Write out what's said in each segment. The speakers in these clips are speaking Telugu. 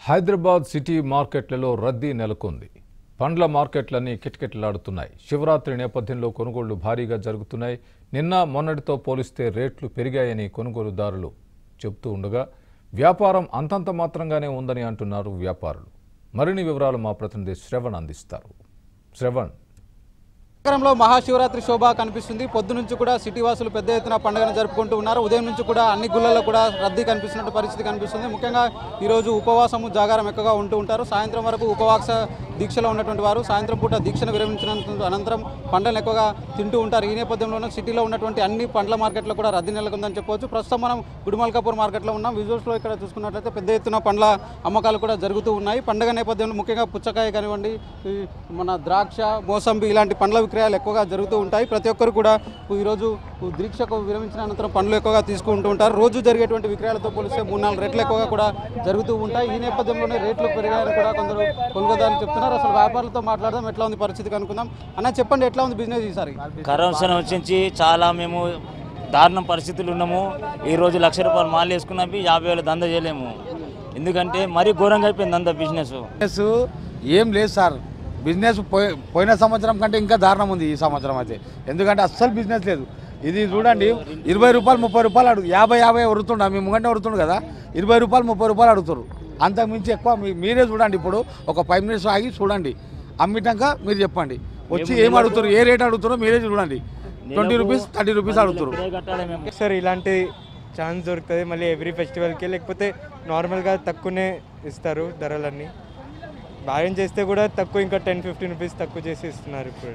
హైదరాబాద్ సిటీ మార్కెట్లలో రద్దీ నెలకొంది పండ్ల మార్కెట్లన్నీ కిటకిటలాడుతున్నాయి శివరాత్రి నేపథ్యంలో కొనుగోళ్లు భారీగా జరుగుతున్నాయి నిన్న మొన్నటితో పోలిస్తే రేట్లు పెరిగాయని కొనుగోలుదారులు చెబుతూ ఉండగా వ్యాపారం అంతంత మాత్రంగానే ఉందని అంటున్నారు వ్యాపారులు మరిన్ని వివరాలు మా ప్రతినిధి శ్రవణ్ అందిస్తారు శ్రవణ్ నగరంలో మహాశివరాత్రి శోభ కనిపిస్తుంది పొద్దు నుంచి కూడా సిటీ వాసులు పెద్ద ఎత్తున పండుగను జరుపుకుంటూ ఉన్నారు ఉదయం నుంచి కూడా అన్ని గుళ్ళల్లో కూడా రద్దీ కనిపిస్తున్నట్టు పరిస్థితి కనిపిస్తుంది ముఖ్యంగా ఈరోజు ఉపవాసము జాగారం ఎక్కువగా ఉంటూ ఉంటారు సాయంత్రం వరకు ఉపవాస దీక్షలో ఉన్నటువంటి వారు సాయంత్రం పూట దీక్షను విరమించిన అనంతరం పండ్లను ఎక్కువగా తింటూ ఉంటారు ఈ నేపథ్యంలోనే సిటీలో ఉన్నటువంటి అన్ని పండ్ల మార్కెట్లో కూడా రద్దీ నెలకొందని చెప్పవచ్చు ప్రస్తుతం మనం గుడిమల్కాపూర్ మార్కెట్లో ఉన్నాం విజువల్స్లో ఇక్కడ చూసుకున్నట్లయితే పెద్ద ఎత్తున పండ్ల అమ్మకాలు కూడా జరుగుతూ ఉన్నాయి పండుగ నేపథ్యంలో ముఖ్యంగా పుచ్చకాయ కానివ్వండి ఈ మన ద్రాక్ష మోసంబి ఇలాంటి పండ్ల విక్రయాలు ఎక్కువగా జరుగుతూ ఉంటాయి ప్రతి ఒక్కరు కూడా ఈరోజు దీక్షకు విరమించిన అనంతరం పండ్లు ఎక్కువగా తీసుకుంటూ ఉంటారు రోజు జరిగేటువంటి విక్రయాలతో పోలిస్తే మూడు నాలుగు రేట్లు ఎక్కువగా కూడా జరుగుతూ ఉంటాయి ఈ నేపథ్యంలోనే రేట్లు పెరిగాయని కూడా కొందరు కొనుగోదారులు చెప్తున్నారు అసలు వ్యాపారులతో మాట్లాడదాం ఎట్లా ఉంది పరిస్థితి కనుక్కుందాం అన్న చెప్పండి ఎట్లా ఉంది బిజినెస్ ఈసారి కరోనా నుంచి చాలా మేము దారుణం పరిస్థితులు ఉన్నాము ఈ రోజు లక్ష రూపాయలు మాల్ వేసుకున్నవి యాభై వేలు దంద చేయలేము ఎందుకంటే మరీ ఘోరంగా అయిపోయింది అంత బిజినెస్ బిజినెస్ ఏం లేదు సార్ బిజినెస్ పోయి పోయిన సంవత్సరం కంటే ఇంకా దారుణం ఉంది ఈ సంవత్సరం అయితే ఎందుకంటే అస్సలు బిజినెస్ లేదు ఇది చూడండి ఇరవై రూపాయలు ముప్పై రూపాయలు అడుగు యాభై యాభై వరుతుండ మీ ముంగంటే వరుతుండు కదా ఇరవై రూపాయలు ముప్పై రూపాయలు అడుగుతారు అంతకు మించి ఎక్కువ మీ- మీరే చూడండి ఇప్పుడు ఒక ఫైవ్ మినిట్స్ ఆగి చూడండి అమ్మిటాక మీరు చెప్పండి వచ్చి ఏం అడుగుతారు ఏ రేట్ అడుగుతారో మీరే చూడండి ట్వంటీ రూపీస్ థర్టీ రూపీస్ అడుగుతారు కట్టాలి మేము సార్ ఇలాంటి ఛాన్స్ దొరుకుతుంది మళ్ళీ ఎవ్రీ ఫెస్టివల్కి లేకపోతే నార్మల్గా తక్కువనే ఇస్తారు ధరలన్నీ బాగా చేస్తే కూడా తక్కువ ఇంకా టెన్ ఫిఫ్టీన్ రూపీస్ తక్కువ చేసి ఇస్తున్నారు ఇప్పుడు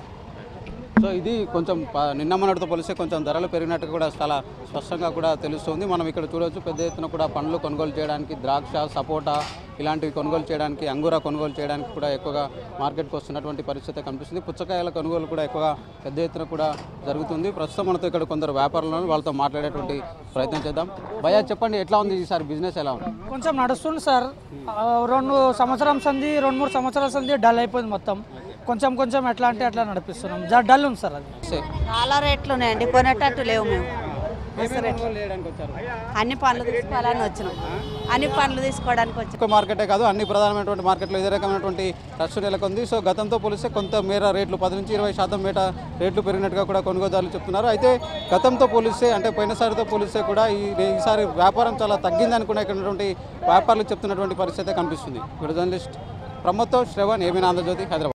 సో ఇది కొంచెం ప- నిన్న మొన్నటితో పోలిస్తే కొంచెం ధరలు పెరిగినట్టు కూడా చాలా స్పష్టంగా కూడా తెలుస్తుంది మనం ఇక్కడ చూడవచ్చు పెద్ద ఎత్తున కూడా పండ్లు కొనుగోలు చేయడానికి ద్రాక్ష సపోటా ఇలాంటివి కొనుగోలు చేయడానికి అంగూర కొనుగోలు చేయడానికి కూడా ఎక్కువగా మార్కెట్కి వస్తున్నటువంటి పరిస్థితి కనిపిస్తుంది పుచ్చకాయల కొనుగోలు కూడా ఎక్కువగా పెద్ద ఎత్తున కూడా జరుగుతుంది ప్రస్తుతం మనతో ఇక్కడ కొందరు వ్యాపారులు ఉన్నారు. వాళ్ళతో మాట్లాడేటువంటి ప్రయత్నం చేద్దాం భయ్యా చెప్పండి ఎట్లా ఉంది ఈసారి బిజినెస్ ఎలా ఉంది కొంచెం నడుస్తుంది సార్ ఆ, రెండు సంవత్సరం సంది రెండు మూడు సంవత్సరాల సంది డల్ అయిపోయింది మొత్తం కొంచెం కొంచెం ఎట్లా అంటే అట్లా నడిపిస్తున్నాం జర డల్ ఉంది సార్ అది చాలా రేట్లు ఉన్నాయండి కొనేటట్టు లేవు మేము అన్ని పండ్లు తీసుకోవాలని వచ్చినాం అన్ని పండ్లు తీసుకోవడానికి వచ్చినాం ఒక్క మార్కెటే కాదు అన్ని ప్రధానమైనటువంటి మార్కెట్లో ఇదే రకమైనటువంటి రష్ నెలకొంది సో గతంతో పోలిస్తే కొంత మేర రేట్లు పది నుంచి ఇరవై శాతం మేట రేట్లు పెరిగినట్టుగా కూడా కొనుగోదారులు చెప్తున్నారు అయితే గతంతో పోలిస్తే అంటే పోయినసారితో పోలిస్తే కూడా ఈ ఈసారి వ్యాపారం చాలా తగ్గిందని కూడా ఇక్కడ ఉన్నటువంటి వ్యాపారులు చెప్తున్నటువంటి పరిస్థితి కనిపిస్తుంది వీడియో జర్నలిస్ట్ ప్రమోద్తో శ్రవణ్ ఏమీ ఆంధ్రజ్యోతి హైదరాబాద్